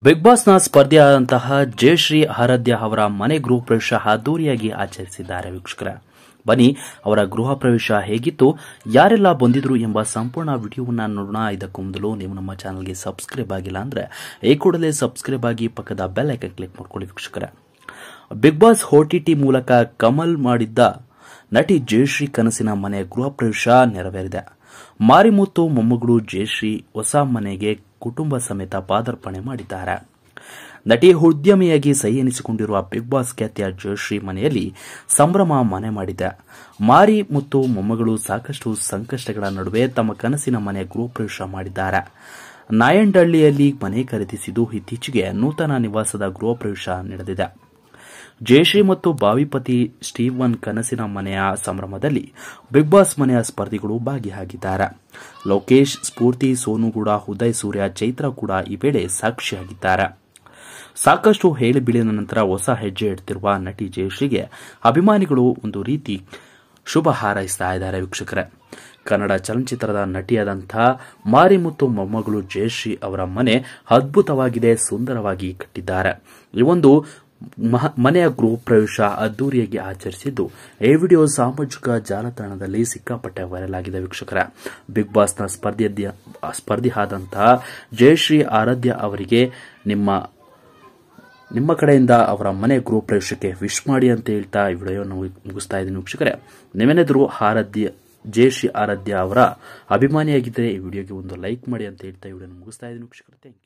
big ಬಾಸ್ನ ಸ್ಪರ್ಧಿಯಾದಂತಹ Jayashree ಆರಾಧ್ಯ ಅವರ ಮನೆ ಗೃಹ ಪ್ರವೇಶ ಅದ್ದೂರಿಯಾಗಿ ಆಚರಿಸಿದ್ದಾರೆ ವೀಕ್ಷಕರ ಬನ್ನಿ ಅವರ ಗೃಹ ಪ್ರವೇಶ ಹೇಗಿತ್ತು ಯಾರೆಲ್ಲ ಬಂದಿದ್ರು ಎಂಬ ಸಂಪೂರ್ಣ ವಿಡಿಯೋವನ್ನ ನೋಡೋಣ ಇದಕ್ಕೂ ಮೊದಲು ನೀವು ನಮ್ಮ ಚಾನಲ್ಗೆ ಸಬ್ಸ್ಕ್ರೈಬ್ ಆಗಿಲ್ಲ ಅಂದ್ರೆ ಈ ಕೂಡಲೇ ಸಬ್ಸ್ಕ್ರೈಬ್ ಆಗಿ ಪಕ್ಕದ ಬೆಲ್ ಐಕನ್ ಕ್ಲಿಕ್ ಮಾಡ್ಕೊಳ್ಳಿ ವೀಕ್ಷಕರ ಬಿಗ್ ಬಾಸ್ ಓಟಿಟಿ ಮೂಲಕ ಕಮಲ್ ಮಾಡಿದ್ದ ನಟಿ ಜಯಶ್ರೀ ಕನಸಿನ ಮನೆಯ ಗೃಹ ಪ್ರವೇಶ ನೆರವೇರಿದೆ ಮಾರಿಮುತ್ತು ಮೊಮ್ಮಗಳು ಜಯಶ್ರೀ ಹೊಸ ಮನೆಗೆ ಕುಟುಂಬ ಸಮೇತ ಪಾದಾರ್ಪಣೆ ಮಾಡಿದ್ದಾರೆ ನಟಿ ಉದ್ಯಮಿಯಾಗಿ ಸೈ ಎನಿಸಿಕೊಂಡಿರುವ ಬಿಗ್ ಬಾಸ್ ಖ್ಯಾತಿಯ ಜಯಶ್ರೀ ಮನೆಯಲ್ಲಿ ಸಂಭ್ರಮ ಮನೆ ಮಾಡಿದೆ ಮಾರಿ ಮತ್ತು ಮೊಮ್ಮಗಳು ಸಾಕಷ್ಟು ಸಂಕಷ್ಟಗಳ ನಡುವೆ ತಮ್ಮ ಕನಸಿನ ಮನೆ ಗೃಹ ಪ್ರವೇಶ ಮಾಡಿದ್ದಾರೆ ನಾಯಂಡಹಳ್ಳಿಯಲ್ಲಿ ಮನೆ ಖರೀದಿಸಿದ್ದು ಇತ್ತೀಚೆಗೆ ನೂತನ ನಿವಾಸದ ಗೃಹ ಪ್ರವೇಶ ನಡೆದಿದೆ ಜಯಶ್ರೀ ಮತ್ತು ಬಾವಿಪತಿ ಸ್ಟೀವನ್ ಕನಸಿನ ಮನೆಯ ಸಂಭ್ರಮದಲ್ಲಿ ಬಿಗ್ ಬಾಸ್ ಮನೆಯ ಸ್ಪರ್ಧಿಗಳು ಭಾಗಿಯಾಗಿದ್ದಾರೆ ಲೋಕೇಶ್ ಸ್ಫೂರ್ತಿ ಸೋನುಗೂಡ ಉದಯ್ ಸೂರ್ಯ ಚೈತ್ರ ಕೂಡ ಈ ವೇಳೆ ಸಾಕ್ಷಿಯಾಗಿದ್ದಾರೆ ಸಾಕಷ್ಟು ಹೇಳಿಬಿಳಿನ ನಂತರ ಹೊಸ ಹೆಜ್ಜೆ ಇಡ್ತಿರುವ ನಟಿ ಜಯಶ್ರೀಗೆ ಅಭಿಮಾನಿಗಳು ಒಂದು ರೀತಿ ಶುಭ ಹಾರೈಸ್ತಾ ಇದ್ದಾರೆ ವೀಕ್ಷಕರೇ ಕನ್ನಡ ಚಲನಚಿತ್ರದ ನಟಿಯಾದಂತಹ ಮಾರಿಮುತ್ತು ಮೊಮ್ಮಗಳು ಜಯಶ್ರೀ ಅವರ ಮನೆ ಅದ್ಭುತವಾಗಿದೆ ಸುಂದರವಾಗಿ ಕಟ್ಟಿದ್ದಾರೆ ಈ ಒಂದು ಮಹ- ಮನೆಯ ಗೃಹ ಪ್ರವೇಶ ಅದ್ದೂರಿಯಾಗಿ ಆಚರಿಸಿದ್ದು ಈ ವಿಡಿಯೋ ಸಾಮಾಜಿಕ ಜಾಲತಾಣದಲ್ಲಿ ಸಿಕ್ಕಾಪಟ್ಟೆ ವೈರಲ್ ಆಗಿದೆ ವೀಕ್ಷಕರ ಬಿಗ್ ಬಾಸ್ನ ಸ್ಪರ್ಧಿ ಸ್ಪರ್ಧಿ ಆದಂತಹ ಜಯಶ್ರೀ ಆರಾಧ್ಯ ಅವರಿಗೆ ನಿಮ್ಮ ನಿಮ್ಮ ಕಡೆಯಿಂದ ಅವರ ಮನೆ ಗೃಹ ಪ್ರವೇಶಕ್ಕೆ ವಿಶ್ ಮಾಡಿ ಅಂತ ಹೇಳ್ತಾ ಈ ವಿಡಿಯೋವನ್ನು ಮುಗಿಸ್ತಾ ಇದ್ದೀನಿ ವೀಕ್ಷಕರೇ ನೀವೇನಾದರೂ ಆರಾಧ್ಯ ಜಯಶ್ರೀ ಆರಾಧ್ಯ ಅವರ ಅಭಿಮಾನಿಯಾಗಿದ್ದರೆ ಈ ವಿಡಿಯೋಗೆ ಒಂದು ಲೈಕ್ ಮಾಡಿ ಅಂತ ಹೇಳ್ತಾ ಈ ವಿಡಿಯೋನ ಮುಗಿಸ್ತಾ ಇದ್ದೀನಿ ವೀಕ್ಷಕರೇ ಥ್ಯಾಂಕ್ ಯು